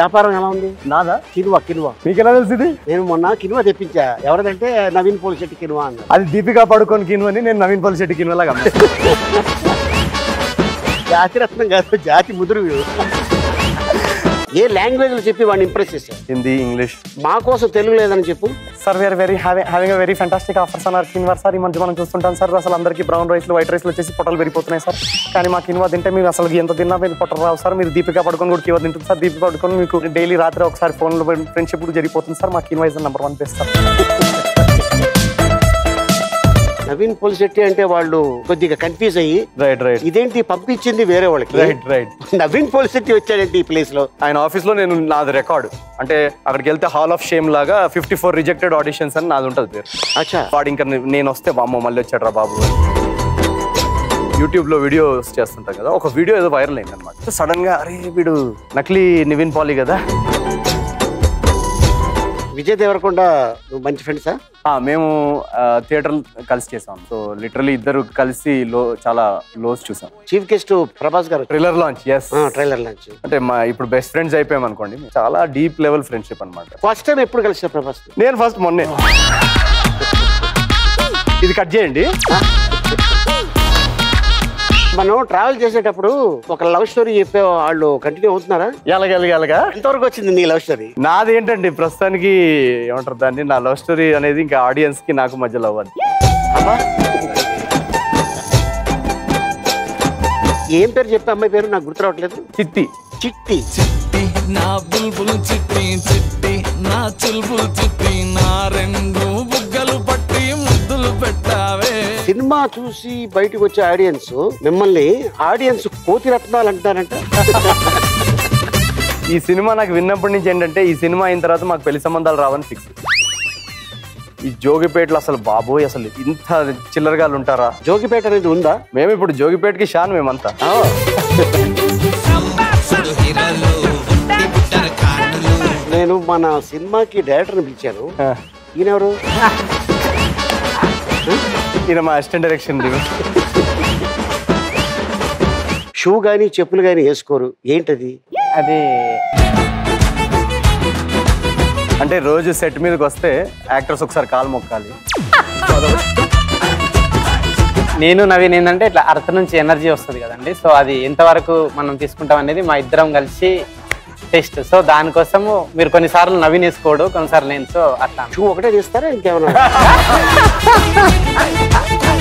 వ్యాపారం ఎలా ఉంది నాదా కినువా కినువా మీకు ఎలా తెలిసింది నేను మొన్న కినువా తెప్పించా ఎవరిదంటే నవీన్ పోలిశెట్టి కినువా అన్న అది దీపికా పడుకొని కినువని నేను నవీన్ పల్లి శెట్టి కినువలాగా జాతి రత్నం కాదు జాతి ముదురు వీడు. ఏ లాంగ్వేజ్ లో చెప్పి వాడిని ఇంప్రెస్ చేశారు హిందీ ఇంగ్లీష్ మా కోసం తెలుగు లేదని చెప్పు sir where very having very fantastic offers అన్నారు కిన్వర్ సార్ ఈ మధ్య మనం చూస్తుంటాం సార్ అసలు అందరికీ బ్రౌన్ రైస్లు వైట్ రైస్లు వచ్చేసి పొట్టలు పెరిగిపోతున్నాయి సార్ కానీ మా కిన్వా తింటే మేము అసలు ఎంత తిన్నా మీరు పొట్టలు రావు సార్ మీరు దీపికా పడుకొని కూడా కివా తింటుంది సార్ దీపికా పడుకొని మీకు డైలీ రాత్రి ఒకసారి ఫోన్లో ఫ్రెండ్షిప్ కూడా జరిగిపోతుంది సార్ మా కిన్వా is number one best sir Naveen Polishetty అంటే వాళ్ళు కొద్దిగా కన్ఫ్యూజ్ అయ్యి రైట్ రైట్ ఇదేంటి పంపించింది వేరే వాళ్ళకి రైట్ రైట్ నవీన్ పోలిశెట్టి వచ్చాడంటే ఈ ప్లేస్ లో ఆయన ఆఫీస్ లో నేను నాది రికార్డ్ అంటే అక్కడికి వెళ్తే హాల్ ఆఫ్ షేమ్ లాగా ఫిఫ్టీ ఫోర్ రిజెక్టెడ్ ఆడిషన్స్ అని నాది ఉంటుంది పేరు అచ్చా వాడు ఇంకా నే- నేను వస్తే బామ్మ మళ్ళీ వచ్చాడు రా బాబు యూట్యూబ్ లో వీడియోస్ చేస్తుంటాం కదా ఒక వీడియో ఏదో వైరల్ అయింది అనమాట సడన్ గా అరే వీడు నకిలీ నివిన్ పాలి కదా విజయ్ దేవరకొండ నువ్వు మంచి ఫ్రెండ్సా ఆ, మేము థియేటర్ కలిసి చేసాం సో లిటరలీ ఇద్దరు కలిసి లో చాలా లోస్ చూసాం chief guest Prabhas garu trailer launch yes trailer launch అంటే మా ఇప్పుడు బెస్ట్ ఫ్రెండ్స్ అయిపోయాం అనుకోండి చాలా డీప్ లెవెల్ ఫ్రెండ్షిప్ అన్నమాట ఫస్ట్ టైం ఎప్పుడు కలిసిన ప్రభాస్ నేను ఫస్ట్ మొన్నే ఇది కట్ చేయండి మనం ట్రావెల్ చేసేటప్పుడు ఒక లవ్ స్టోరీ చెప్పే వాళ్ళు కంటిన్యూ అవుతున్నారా ఎలాగ ఎలాగ ఎలాగా ఎంతవరకు వచ్చింది నీ లవ్ స్టోరీ నాదేంటండి ప్రస్తుతానికి ఏమంటారు దాన్ని నా లవ్ స్టోరీ అనేది ఇంకా ఆడియన్స్ కి నాకు మధ్యలో అవ్వాలి అబ్బా ఏం పేరు చెప్పే అమ్మాయి పేరు నాకు గుర్తు రావట్లేదు చిత్తి చిట్టి చిట్టి నా బుల్బుల్ చిట్టి చిట్టి నా చుల్బుల్ చిట్టి నా రెండు బుగ్గలు పట్టి ముద్దులు పెట్టావే సినిమా చూసి బయటకు వచ్చే ఆడియన్స్ మిమ్మల్ని ఆడియన్స్ కోతి రత్నాలు అంటారంట ఈ సినిమా నాకు విన్నప్పటి నుంచి ఏంటంటే ఈ సినిమా అయిన తర్వాత మాకు పెళ్లి సంబంధాలు రావని ఫిక్స్ ఈ జోగిపేటలో అసలు బాబోయ్ అసలు ఇంత చిల్లరగాళ్ళు ఉంటారా జోగిపేట అనేది ఉందా మేము ఇప్పుడు జోగిపేటకి షాన్ మేమంతా ఆ, హీరోలు ఉట్టి పుట్టారు కారణలు నేను మన సినిమాకి డైరెక్టర్ని పిలిచాను ఆ, ఈయనెవరు ఈయన మా అసిస్టెంట్ డైరెక్షన్ షూ గానీ చెప్పులు గానీ వేసుకోరు ఏంటది అది అంటే రోజు సెట్ మీదకి వస్తే యాక్టర్స్ ఒకసారి కాలు మొక్కాలి నేను నవీన్ ఏంటంటే ఇట్లా అర్త్ నుంచి ఎనర్జీ వస్తుంది కదండి సో అది ఎంతవరకు మనం తీసుకుంటాం అనేది మా ఇద్దరం కలిసి టెస్ట్ సో దానికోసము మీరు కొన్నిసార్లు నవీన్ వేసుకోడు కొన్నిసార్లు నేను సో అట్లా షూ ఒకటే తీస్తారా ఇంకేమైనా